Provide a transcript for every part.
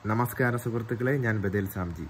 നമസ്കാരം സുഹൃത്തുക്കളെ ഞാൻ ബദേൽ സാംജി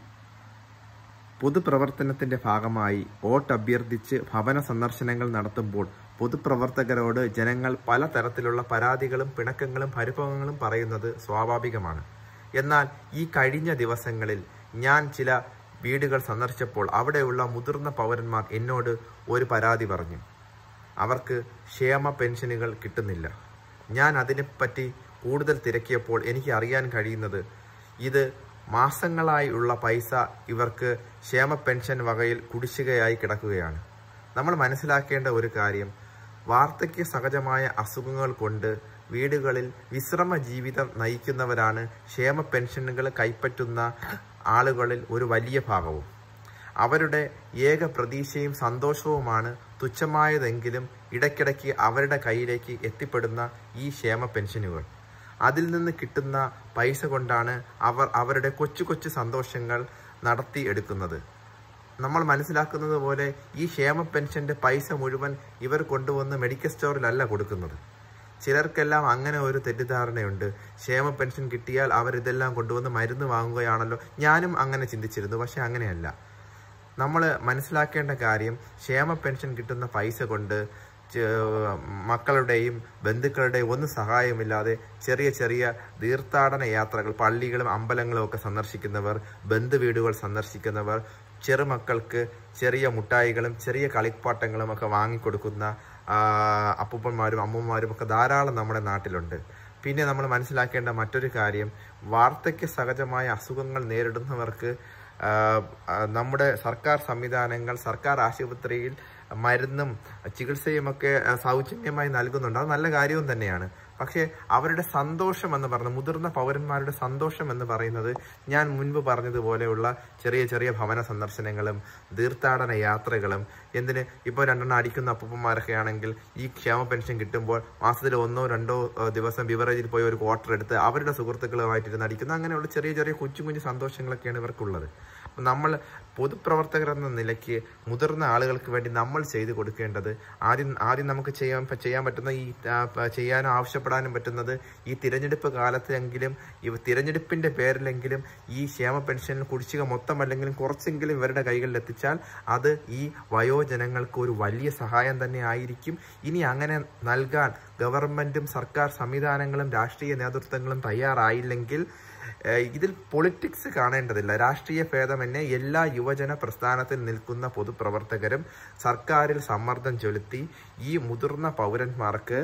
പൊതുപ്രവർത്തനത്തിന്റെ ഭാഗമായി വോട്ട് അഭ്യർത്ഥിച്ച് ഭവന സന്ദർശനങ്ങൾ നടത്തുമ്പോൾ പൊതുപ്രവർത്തകരോട് ജനങ്ങൾ പലതരത്തിലുള്ള പരാതികളും പിണക്കങ്ങളും പരിഭവങ്ങളും പറയുന്നത് സ്വാഭാവികമാണ് എന്നാൽ ഈ കഴിഞ്ഞ ദിവസങ്ങളിൽ ഞാൻ ചില വീടുകൾ സന്ദർശിച്ചപ്പോൾ അവിടെയുള്ള മുതിർന്ന പൗരന്മാർ എന്നോട് ഒരു പരാതി പറഞ്ഞു അവർക്ക് ക്ഷേമ പെൻഷനുകൾ കിട്ടുന്നില്ല ഞാൻ അതിനെപ്പറ്റി കൂടുതൽ തിരക്കിയപ്പോൾ എനിക്ക് അറിയാൻ കഴിയുന്നത് ഇത് മാസങ്ങളായി ഉള്ള പൈസ ഇവർക്ക് ക്ഷേമ പെൻഷൻ വകയിൽ കുടിശ്ശികയായി കിടക്കുകയാണ് നമ്മൾ മനസ്സിലാക്കേണ്ട ഒരു കാര്യം വാർദ്ധക്യ സഹജമായ അസുഖങ്ങൾ കൊണ്ട് വീടുകളിൽ വിശ്രമ ജീവിതം നയിക്കുന്നവരാണ് ക്ഷേമ പെൻഷനുകൾ കൈപ്പറ്റുന്ന ആളുകളിൽ ഒരു വലിയ ഭാഗവും അവരുടെ ഏക പ്രതീക്ഷയും സന്തോഷവുമാണ് തുച്ഛമായതെങ്കിലും ഇടയ്ക്കിടയ്ക്ക് അവരുടെ കയ്യിലേക്ക് എത്തിപ്പെടുന്ന ഈ ക്ഷേമ പെൻഷനുകൾ അതിൽ നിന്ന് കിട്ടുന്ന പൈസ കൊണ്ടാണ് അവർ അവരുടെ കൊച്ചു കൊച്ചു സന്തോഷങ്ങൾ നടത്തി എടുക്കുന്നത് നമ്മൾ മനസ്സിലാക്കുന്നത് പോലെ ഈ ക്ഷേമ പെൻഷന്റെ പൈസ മുഴുവൻ ഇവർ കൊണ്ടുവന്ന് മെഡിക്കൽ സ്റ്റോറിലല്ല കൊടുക്കുന്നത് ചിലർക്കെല്ലാം അങ്ങനെ ഒരു തെറ്റിദ്ധാരണയുണ്ട് ക്ഷേമ പെൻഷൻ കിട്ടിയാൽ അവർ ഇതെല്ലാം കൊണ്ടുവന്ന് മരുന്ന് വാങ്ങുകയാണല്ലോ ഞാനും അങ്ങനെ ചിന്തിച്ചിരുന്നു പക്ഷെ അങ്ങനെയല്ല നമ്മൾ മനസ്സിലാക്കേണ്ട കാര്യം ക്ഷേമ പെൻഷൻ കിട്ടുന്ന പൈസ കൊണ്ട് മക്കളുടെയും ബന്ധുക്കളുടെയും ഒന്നും സഹായമില്ലാതെ ചെറിയ ചെറിയ തീർത്ഥാടന യാത്രകൾ പള്ളികളും അമ്പലങ്ങളും ഒക്കെ സന്ദർശിക്കുന്നവർ ബന്ധുവീടുകൾ സന്ദർശിക്കുന്നവർ ചെറുമക്കൾക്ക് ചെറിയ മുട്ടായികളും ചെറിയ കളിപ്പാട്ടങ്ങളും ഒക്കെ വാങ്ങിക്കൊടുക്കുന്ന അപ്പൂപ്പന്മാരും അമ്മൂമ്മമാരും ഒക്കെ ധാരാളം നമ്മുടെ നാട്ടിലുണ്ട് പിന്നെ നമ്മൾ മനസ്സിലാക്കേണ്ട മറ്റൊരു കാര്യം വാർദ്ധക്യ സഹജമായ അസുഖങ്ങൾ നേരിടുന്നവർക്ക് നമ്മുടെ സർക്കാർ സംവിധാനങ്ങൾ സർക്കാർ ആശുപത്രിയിൽ മരുന്നും ചികിത്സയുമൊക്കെ സൗജന്യമായി നൽകുന്നുണ്ട് അത് നല്ല കാര്യവും തന്നെയാണ് പക്ഷേ അവരുടെ സന്തോഷം എന്ന് പറഞ്ഞ മുതിർന്ന പൗരന്മാരുടെ സന്തോഷം എന്ന് പറയുന്നത് ഞാൻ മുൻപ് പറഞ്ഞതുപോലെയുള്ള ചെറിയ ചെറിയ ഭവന സന്ദർശനങ്ങളും തീർത്ഥാടന യാത്രകളും എന്തിന് ഇപ്പോൾ രണ്ടെണ്ണം അടിക്കുന്ന അപ്പൂപ്പന്മാരൊക്കെ ആണെങ്കിൽ ഈ ക്ഷേമ പെൻഷൻ കിട്ടുമ്പോൾ മാസത്തിൽ ഒന്നോ രണ്ടോ ദിവസം ബിവറേജിൽ പോയി ഒരു ക്വാർട്ടർ എടുത്ത് അവരുടെ സുഹൃത്തുക്കളുമായിട്ടിരുന്ന് അടിക്കുന്ന അങ്ങനെയുള്ള ചെറിയ ചെറിയ കുഞ്ഞു കുഞ്ഞു സന്തോഷങ്ങളൊക്കെയാണ് ഇവർക്കുള്ളത് നമ്മൾ പൊതുപ്രവർത്തകർ എന്ന നിലയ്ക്ക് മുതിർന്ന ആളുകൾക്ക് വേണ്ടി നമ്മൾ ചെയ്തു കൊടുക്കേണ്ടത് ആദ്യം ആദ്യം നമുക്ക് ചെയ്യാൻ ചെയ്യാൻ പറ്റുന്ന ഈ ചെയ്യാനോ ആവശ്യപ്പെടാനും പറ്റുന്നത് ഈ തിരഞ്ഞെടുപ്പ് കാലത്തെങ്കിലും ഈ തിരഞ്ഞെടുപ്പിന്റെ പേരിലെങ്കിലും ഈ ക്ഷേമ പെൻഷൻ കുടിശ്ശിക മൊത്തമല്ലെങ്കിലും കുറച്ചെങ്കിലും ഇവരുടെ കൈകളിൽ എത്തിച്ചാൽ അത് ഈ വയോജനങ്ങൾക്ക് ഒരു വലിയ സഹായം തന്നെ ആയിരിക്കും ഇനി അങ്ങനെ നൽകാൻ ഗവൺമെന്റും സർക്കാർ സംവിധാനങ്ങളും രാഷ്ട്രീയ നേതൃത്വങ്ങളും തയ്യാറായില്ലെങ്കിൽ ഇതിൽ പൊളിറ്റിക്സ് കാണേണ്ടതില്ല രാഷ്ട്രീയ ഭേദമന്യേ എല്ലാ യുവജന പ്രസ്ഥാനത്തിൽ നിൽക്കുന്ന പൊതുപ്രവർത്തകരും സർക്കാരിൽ സമ്മർദ്ദം ചെലുത്തി ഈ മുതിർന്ന പൗരന്മാർക്ക്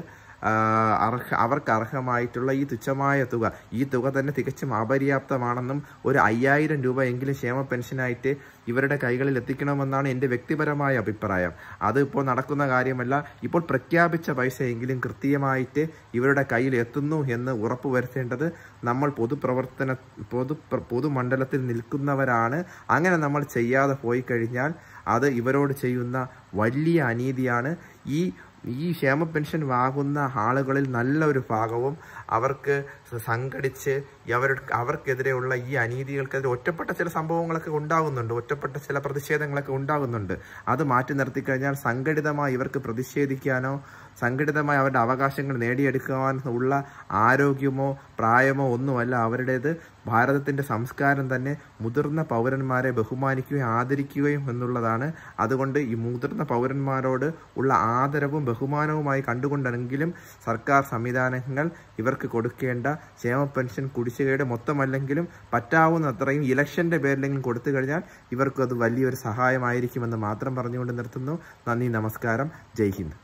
അർഹ അവർക്ക് അർഹമായിട്ടുള്ള ഈ തുച്ഛമായ തുക ഈ തുക തന്നെ തികച്ചും അപര്യാപ്തമാണെന്നും ഒരു അയ്യായിരം രൂപ എങ്കിലും ക്ഷേമ പെൻഷനായിട്ട് ഇവരുടെ കൈകളിൽ എത്തിക്കണമെന്നാണ് എൻ്റെ വ്യക്തിപരമായ അഭിപ്രായം അത് ഇപ്പോൾ നടക്കുന്ന കാര്യമല്ല ഇപ്പോൾ പ്രഖ്യാപിച്ച പൈസ എങ്കിലും കൃത്യമായിട്ട് ഇവരുടെ കയ്യിൽ എത്തുന്നു എന്ന് ഉറപ്പുവരുത്തേണ്ടത് നമ്മൾ പൊതുപ്രവർത്തന പൊതു പൊതുമണ്ഡലത്തിൽ നിൽക്കുന്നവരാണ് അങ്ങനെ നമ്മൾ ചെയ്യാതെ പോയി കഴിഞ്ഞാൽ അത് ഇവരോട് ചെയ്യുന്ന വലിയ അനീതിയാണ് ഈ ഈ ക്ഷേമ പെൻഷൻ വാങ്ങുന്ന ആളുകളിൽ നല്ലൊരു ഭാഗവും അവർക്ക് സംഘടിച്ച് അവർ അവർക്കെതിരെയുള്ള ഈ അനീതികൾക്കെതിരെ ഒറ്റപ്പെട്ട ചില സംഭവങ്ങളൊക്കെ ഉണ്ടാകുന്നുണ്ട് ഒറ്റപ്പെട്ട ചില പ്രതിഷേധങ്ങളൊക്കെ ഉണ്ടാകുന്നുണ്ട് അത് മാറ്റി നിർത്തിക്കഴിഞ്ഞാൽ സംഘടിതമായി ഇവർക്ക് പ്രതിഷേധിക്കാനോ സംഘടിതമായി അവരുടെ അവകാശങ്ങൾ നേടിയെടുക്കുവാൻ ഉള്ള ആരോഗ്യമോ പ്രായമോ ഒന്നുമല്ല അവരുടേത് ഭാരതത്തിൻ്റെ സംസ്കാരം തന്നെ മുതിർന്ന പൗരന്മാരെ ബഹുമാനിക്കുകയും ആദരിക്കുകയും എന്നുള്ളതാണ് അതുകൊണ്ട് ഈ മുതിർന്ന പൗരന്മാരോട് ഉള്ള ആദരവും ബഹുമാനവുമായി കണ്ടുകൊണ്ടെങ്കിലും സർക്കാർ സംവിധാനങ്ങൾ ഇവർക്ക് കൊടുക്കേണ്ട ക്ഷേമ പെൻഷൻ കുടിശ്ശികയുടെ മൊത്തമല്ലെങ്കിലും പറ്റാവുന്ന അത്രയും ഇലക്ഷന്റെ പേരിലെങ്കിലും കൊടുത്തു കഴിഞ്ഞാൽ ഇവർക്ക് അത് വലിയൊരു സഹായമായിരിക്കുമെന്ന് മാത്രം പറഞ്ഞുകൊണ്ട് നിർത്തുന്നു നന്ദി നമസ്കാരം ജയ് ഹിന്ദ്